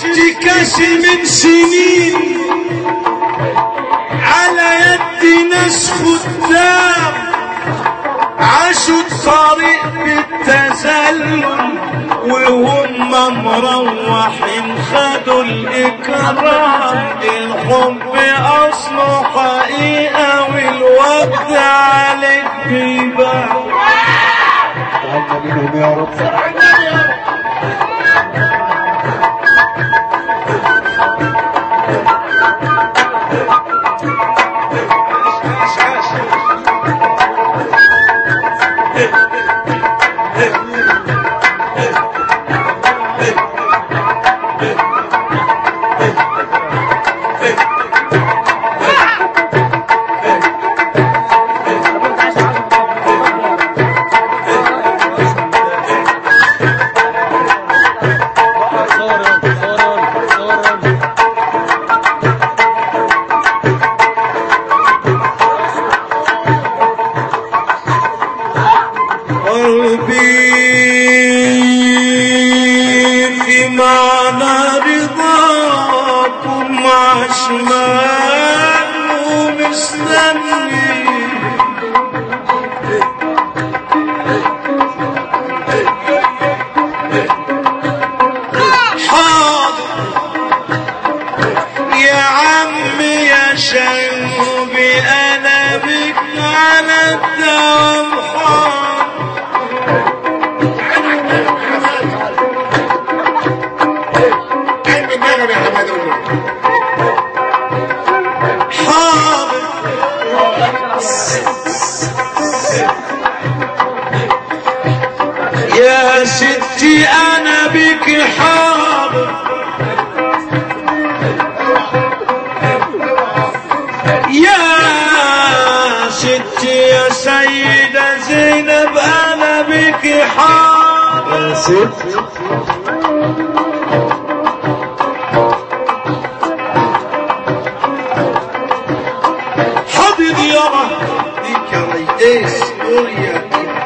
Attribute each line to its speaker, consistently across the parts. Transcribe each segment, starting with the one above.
Speaker 1: ست كاس من سنين على يد ناس خدام عاشوا الطريق بالتزلل وهم مروحين خدوا الإكرام الحب أصله حقيقة والوقت عليك بيبان
Speaker 2: اجعلنا منهم يا رب
Speaker 1: قلبي في معنى رضاكم عشمان ومستني حاضر يا عم يا شيوبي انا بك على الدوام حاضر حاضر يا ستي انا بك حاضر يا ستي يا سيدة زينب انا بك حاضر
Speaker 2: يا ست
Speaker 1: حاضر يابا ديك يا ريس قول يا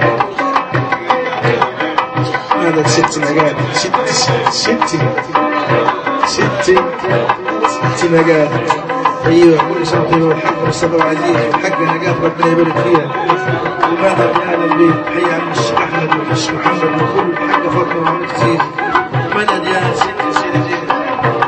Speaker 2: هذا ست نجاة ست ست ست ست نجاة ايوه كل سنه وانتم والحاج مصطفى عزيز والحاجه نجاة ربنا يبارك فيها وماذا من اهل البيت حي عم الشيخ احمد والحش محمد وكل الحاجه فاطمه وعمك زيد
Speaker 1: مدد يا ست سيدة زينب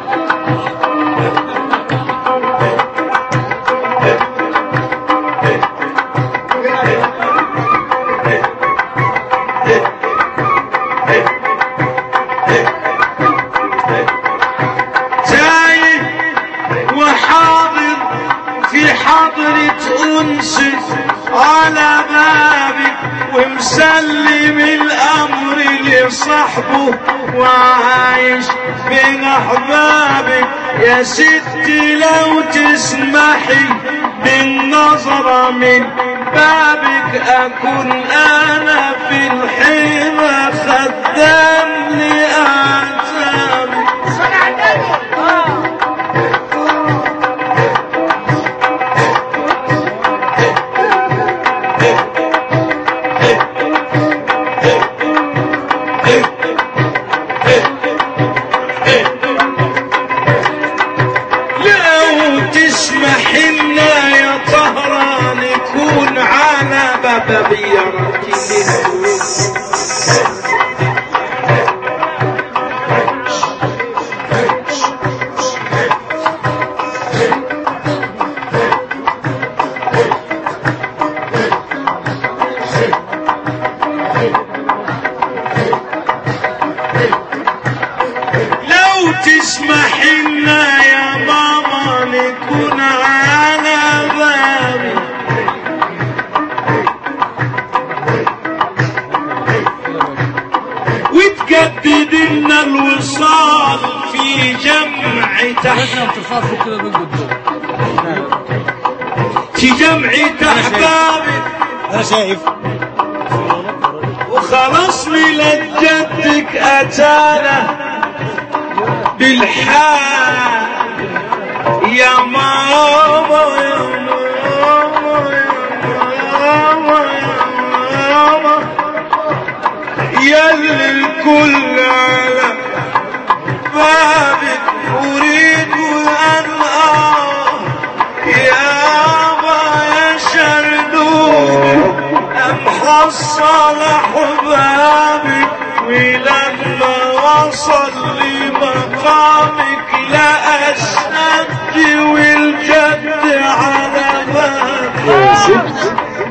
Speaker 1: تايه وحاضر في حضرة أنس على بابك ومسلم الأمر لصاحبه وعايش بين أحبابك يا ستي لو تسمحي بالنظرة من بابك أكون أنا في الحيرة خدام لأعتابك لو تسمح لنا يا طهرة نكون على باب بيرك لو تسمح لنا يا ماما نكون على بابي وتجدد لنا الوصال في جمع تحت
Speaker 3: احنا بتخافوا كده من قدام
Speaker 1: في جمع احبابك
Speaker 3: انا شايف
Speaker 1: وخلاص ميلاد جدك اتانا بالحال يا ماما يا ماما يا ماما يا ماما يا اللي الكل على
Speaker 4: بابك أريد أن أرى يابا يا شردون أم حصل حبابك ولما وصل لمقامك لا أشد والجد على بابك
Speaker 2: يا ست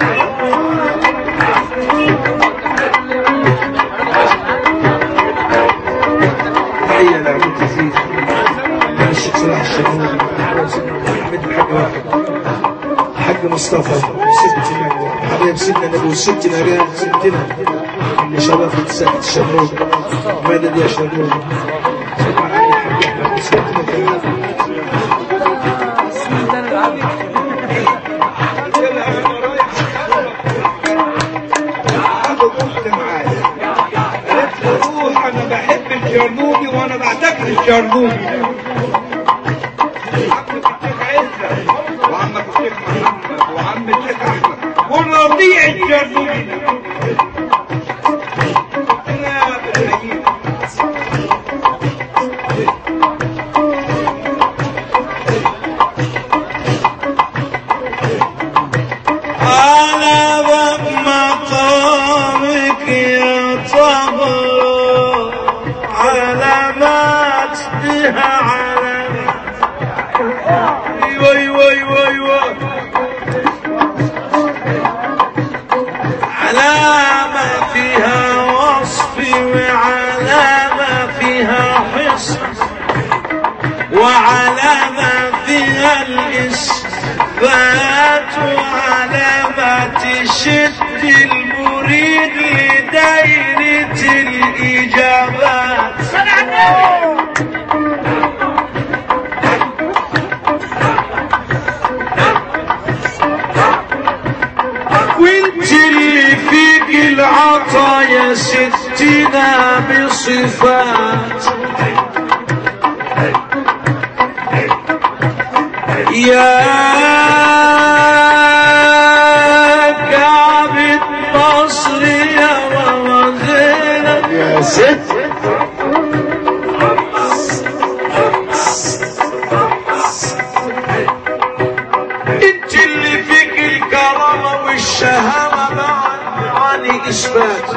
Speaker 2: تحية لعبد كثير من الشيخ صلاح الشمولي محمد الحاج واحد الحاج مصطفى ست حبايب سيدنا النبي وست نجاة ستنا اللي شرفت ساحة الشمروج مدد يا شمروج سمع عني الحاج احمد ستنا كمان
Speaker 1: قلت معايا قالت له روح انا بحب الجرنوبي وانا بعتبر الجرنوبي عمك الشيخ عزة وعمك الشيخ محمد وعم الشيخ احمد والرضيع الجرنوبي ده. انا بحييك
Speaker 4: على باب مقامك يا طهر علامات بها علامات وي وي وي وي علامة فيها وصف وعلامة فيها حصن وعلامة فيها الإثبات وعلامة تشد المريد لدائرة الإجابات وانت اللي فيك العطايا ستنا بصفات يا كعبة مصر يا وزينة
Speaker 2: يا ست
Speaker 4: انت اللي فيك الكرامة والشهامة مع معاني اثبات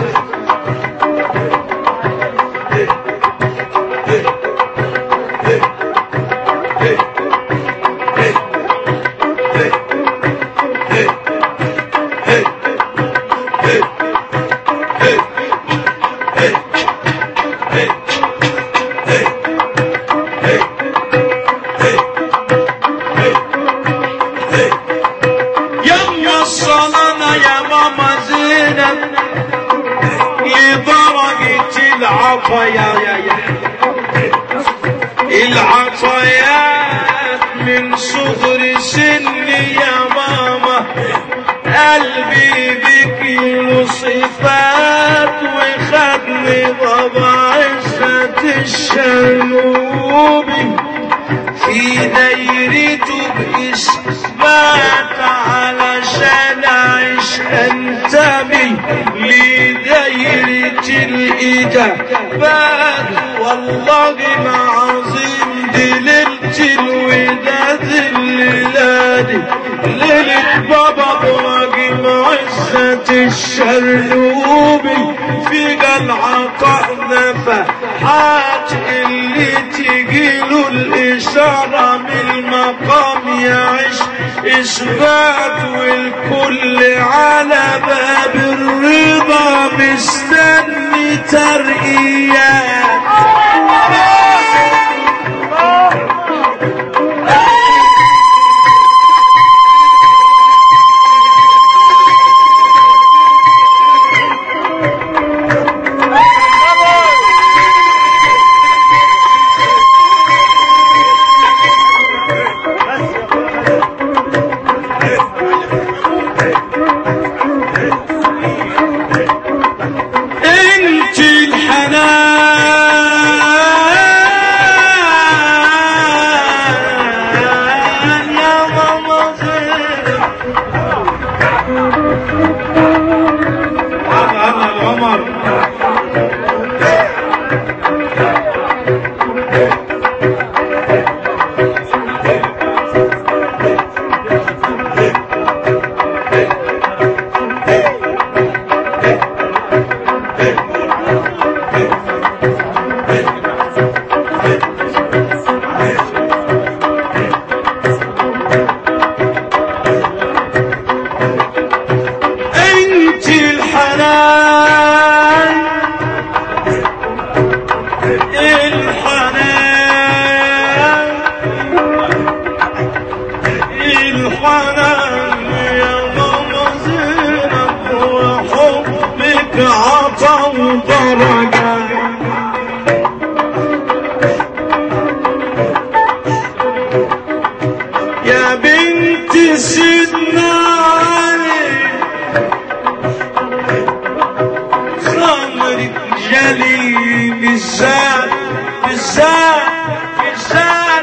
Speaker 4: يا الصلاة يا ماما زينب لدرجة العطايا يا يا العطايات من صغر سني يا ماما قلبي بك له صفات وخدني بابا عزة الشنوبي في دايرته بإثبات علشان أعيش أنتمي لدايرة الإجابات والله ما عظيم دي ليلة الوداد الليلة دي ليلة بابا براجم عزة الشرنوبي في العطاء نفحات اللي تجيله الإشارة من المقام يعيش إثبات والكل على باب الرضا مستني ترقيات انت الحنان الحنان يا ماما زينب وحبك عطا درجة يا بنت سيدنا علي خمرك جلي بالذات بالذات بالذات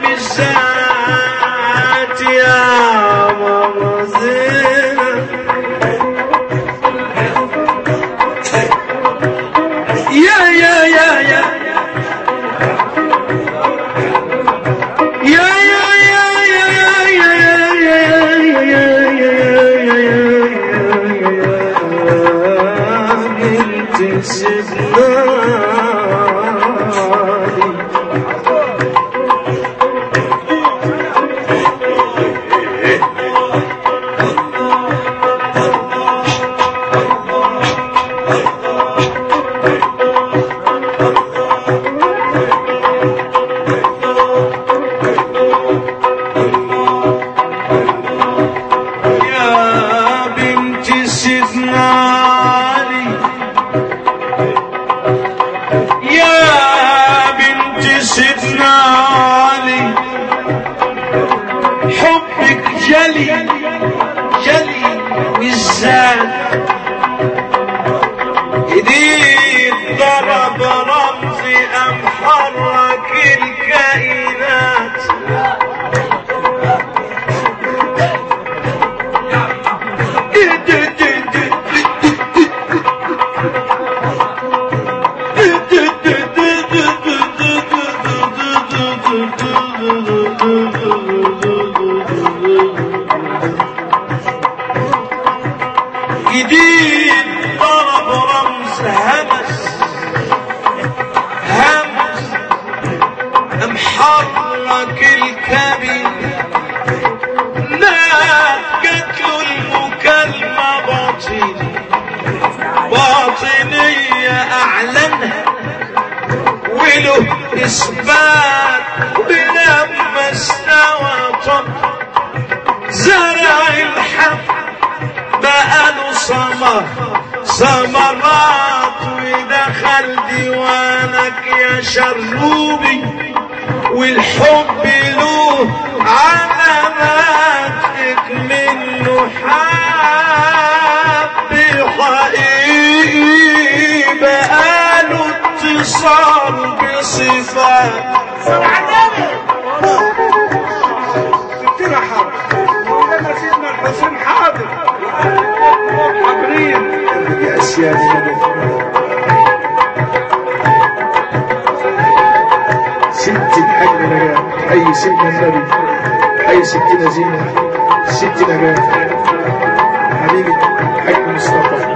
Speaker 4: بالذات يا ماما زينب يا يا يا يا يا يا يا يا يا يا يا بنت سيدنا يا بنت سيدنا علي يا بنت سيدنا علي حبك جلي جلي بالذات ايديك ضرب رمزي ام حرك الكائنات جديد ضرب رمز همس همس محرك الكبد لا قتلوا المكالمة باطنية باطنية أعلنها وله إثبات ولما استوى طب زرع الحب بقى له ثمر ثمرات ودخل ديوانك يا شرنوبي والحب له علامات منه حب حقيقي بقى له اتصال بصفات
Speaker 1: ستنا حاضر مولانا سيدنا الحسين حاضر حاضرين
Speaker 2: يا أسيادي ست الحج نجاة حي سيدنا النبي حي ستنا زينة ست نجاة حبيبي حج مصطفى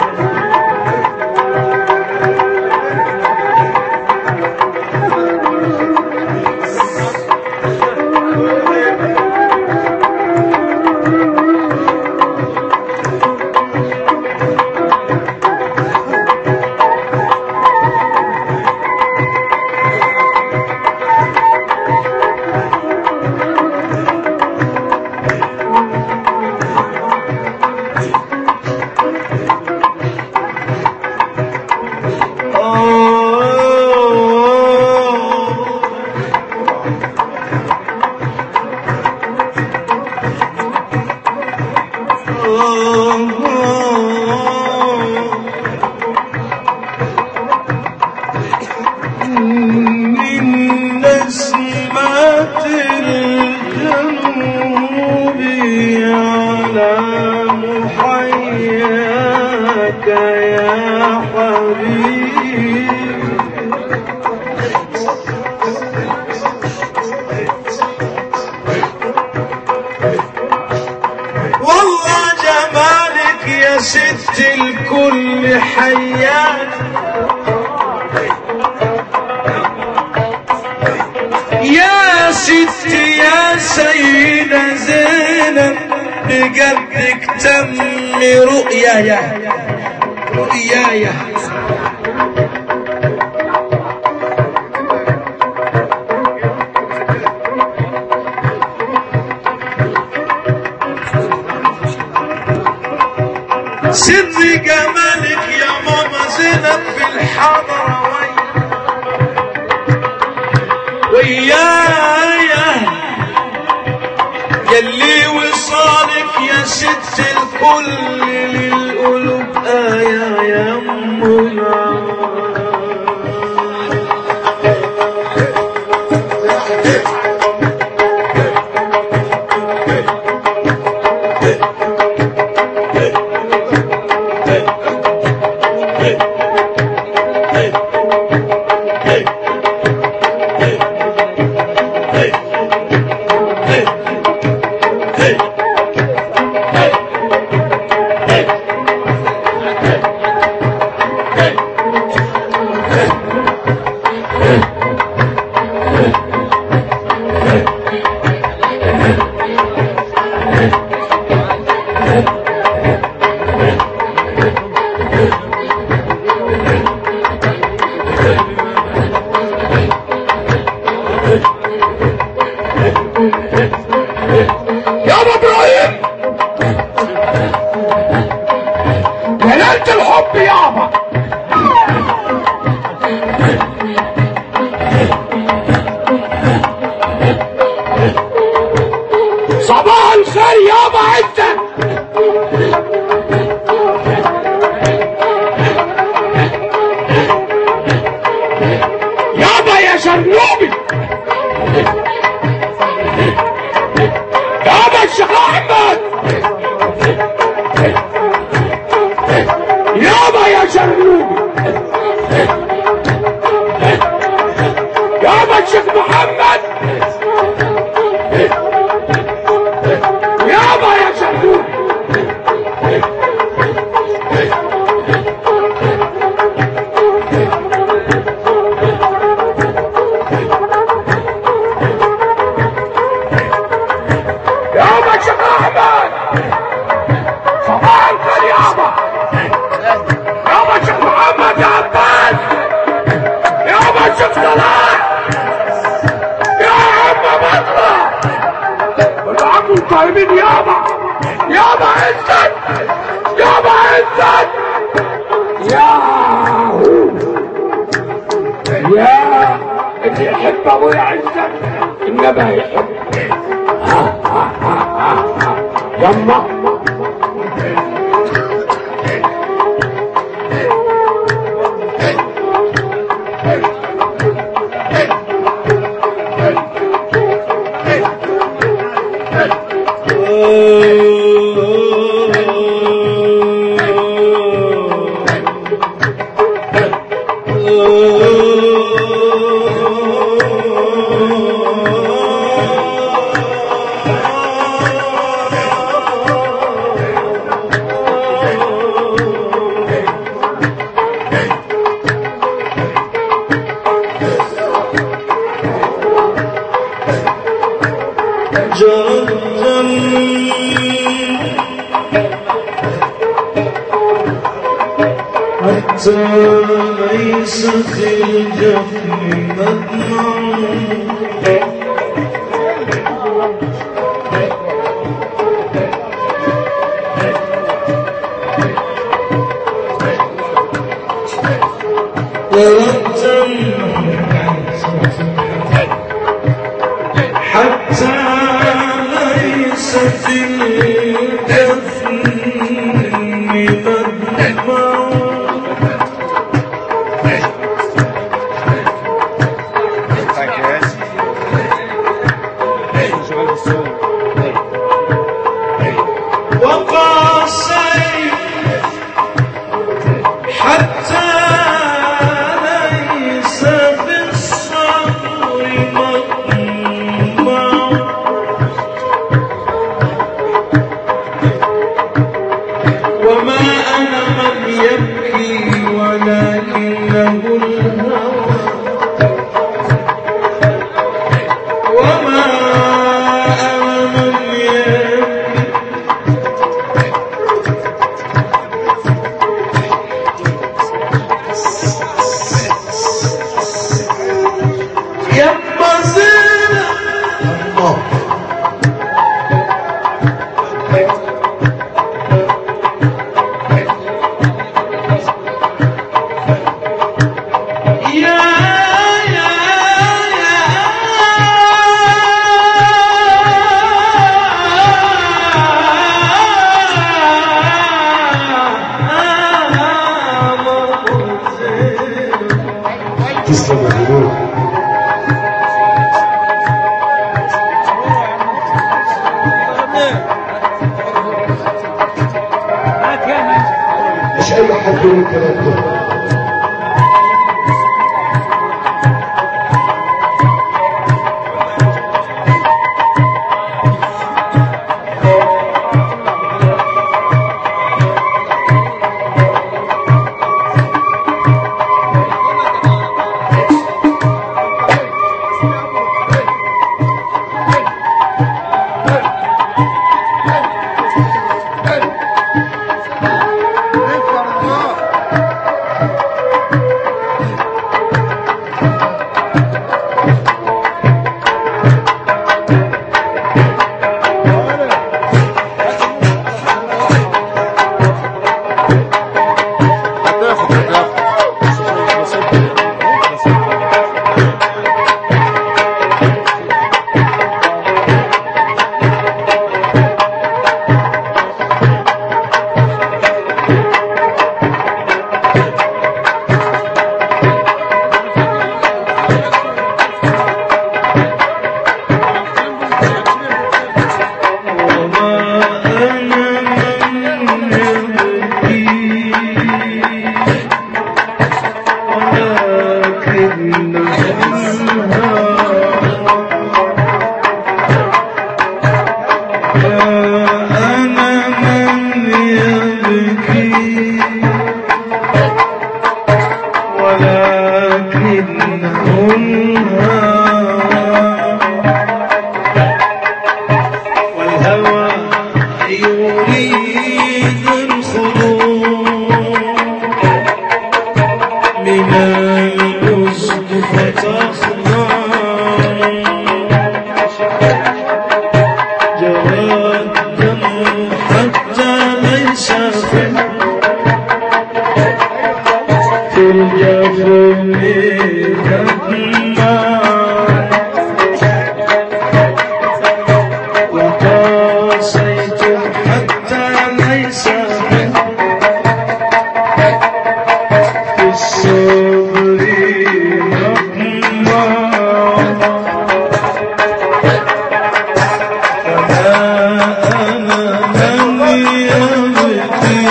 Speaker 4: من نسمات الجنوب على محياك يا حبيبي والله جمالك يا ست الكل حياك يا ستي يا سيدة زينب بجدك تم رؤياي رؤياي سر جمالك يا ماما زينب في الحضرة ويايا يلي وصالك يا ست الكل للقلوب آية يا أم العالم
Speaker 1: يابا ابراهيم جلالة الحب يابا صباح الخير يابا انت يابا يا شرنوبي يابا الشيخ احمد يابا يا شرنوبي يابا الشيخ محمد يابا يا شرنوبي يابا الشيخ احمد صباح الخير يابا يابا الشيخ محمد يا عباس يابا الشيخ صلاح يا عم مطلع بالعم الطيبين يابا يابا عزت يابا عزت يا يا اللي يحب ابويا عزت انما يحب يما
Speaker 4: حتى ليس في الجفن مدمع حتى ليس في الجفن مدمع وقع السيف حتى ليس في الصبر مطمع
Speaker 2: تقول الكلام ده
Speaker 4: والهوى يريد الخروج من الأسد فتخضع جرى الدم حتى ليس في في الجفن دمع وقاسيت حتى ليس من في الصبر مطمع فما أنا من يبكي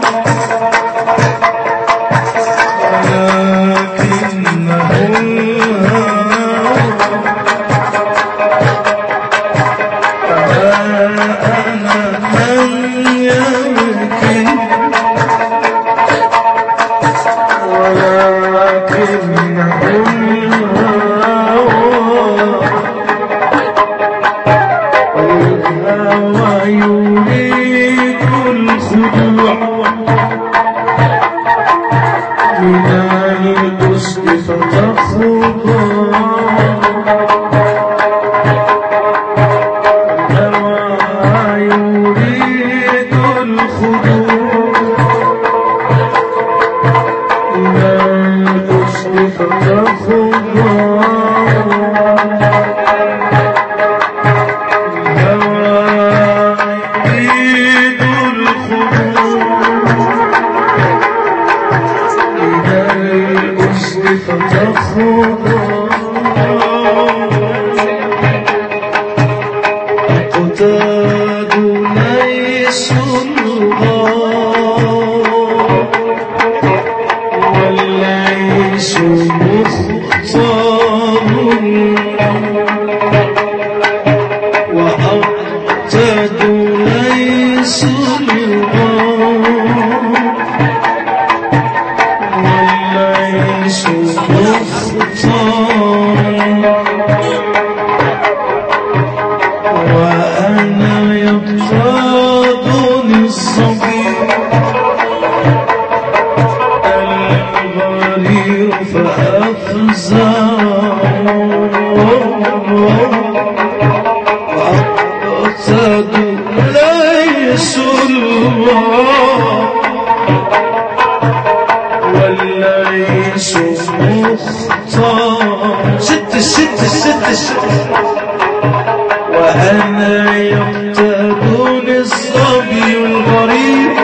Speaker 4: ولكنه الهوى أنا من يبكي ولكنه الهوى الهوى يريد الخضوع من الأسد فتخضع الهوى يريد الخضوع إلى الحسن فتخضع الهوى يريد الخضوع إلى الحسن فتخضع أقتاد ليس الغار والليس مختار وأقتاد ليس الغار والليس مختار وأنا يقتادني الصبي الغرير فأفزع وأقتاد ليس الله والليس مختار ست ست ست ست وأنا يقتدون الصبي الغريب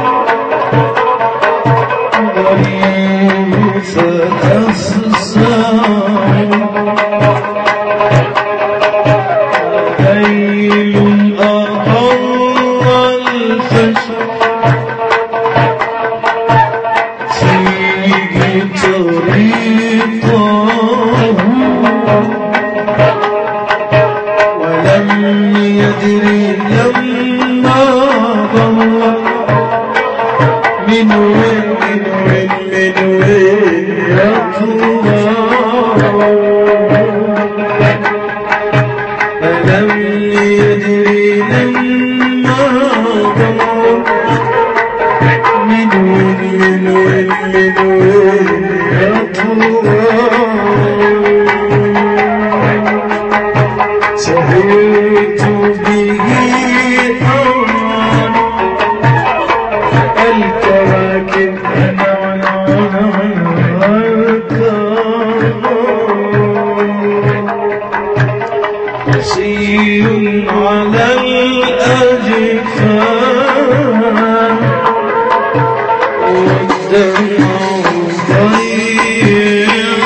Speaker 4: غريب فأفزع ليل أضر الفجر
Speaker 2: يدري لما ضل من وين من وين من وين يطلع ألم يدري لما ضل من وين من وين من وين يطلع سهرت به أرى الكواكب قصي على الأجفان والدمع ضيق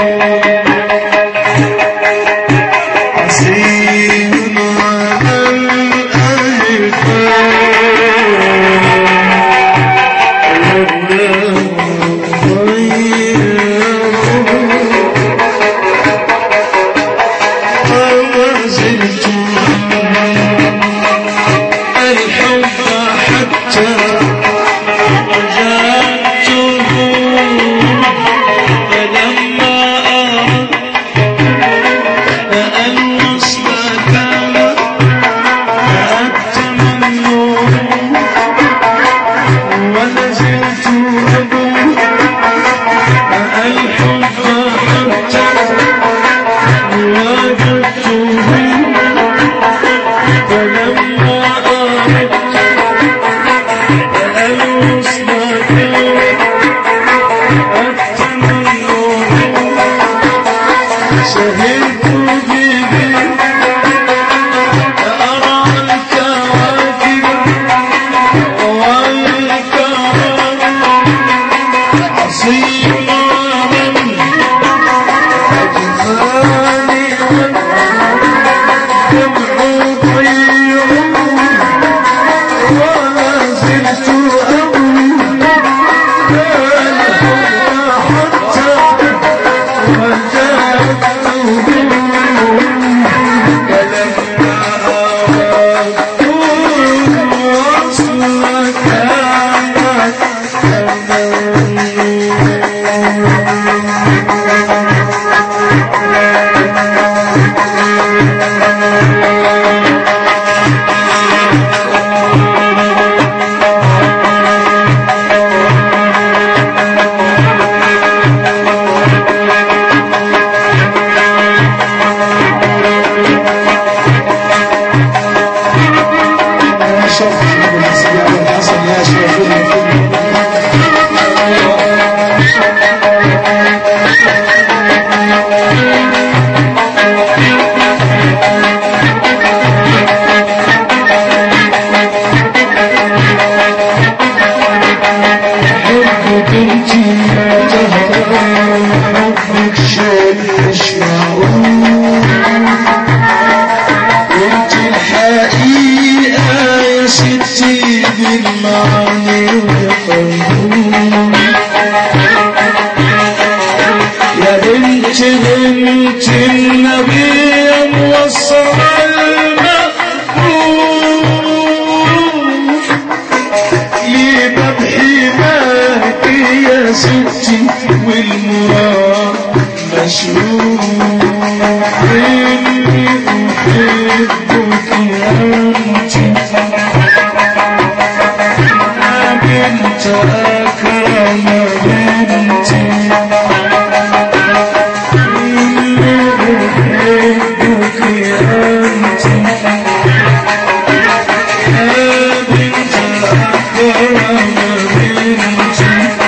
Speaker 2: حسين على الحب حتى وجدته فلما أردت الوصل كان التمنى ونزلت أبوه الحب حتى وجدته فلما أردت الوصل كان التمنى شهدت به أرى الكواكب والكرم عصيما أجمالي دمع طير ولا زلت أقول حتى حبك انت يا زهراء حبك شيء مش معقول انت الحقيقة يا ستي بالمعاني والقبول يا بنت بنت النبي موصل المقبول يبقى بحماك يا ستي والمراد مشهور إني أحبك أنت يا بنت أكرم بنت إني أحبك أنت يا بنت أكرم بنت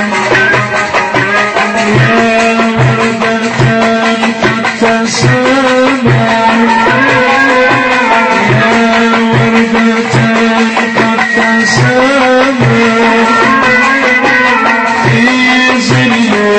Speaker 2: يا وردة قد تسامع يا وردة قد تسامع في ظل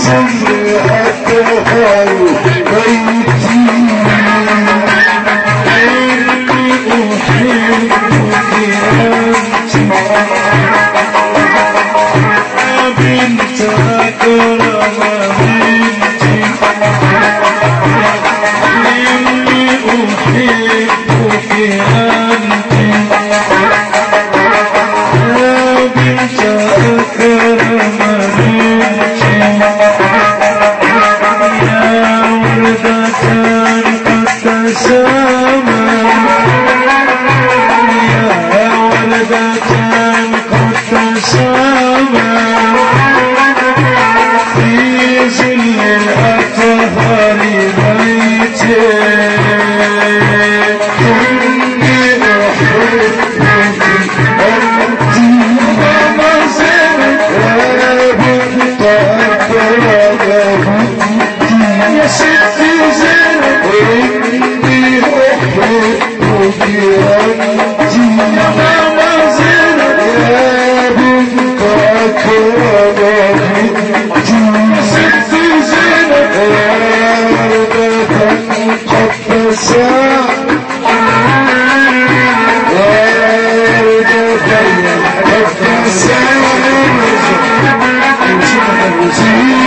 Speaker 5: Yeah.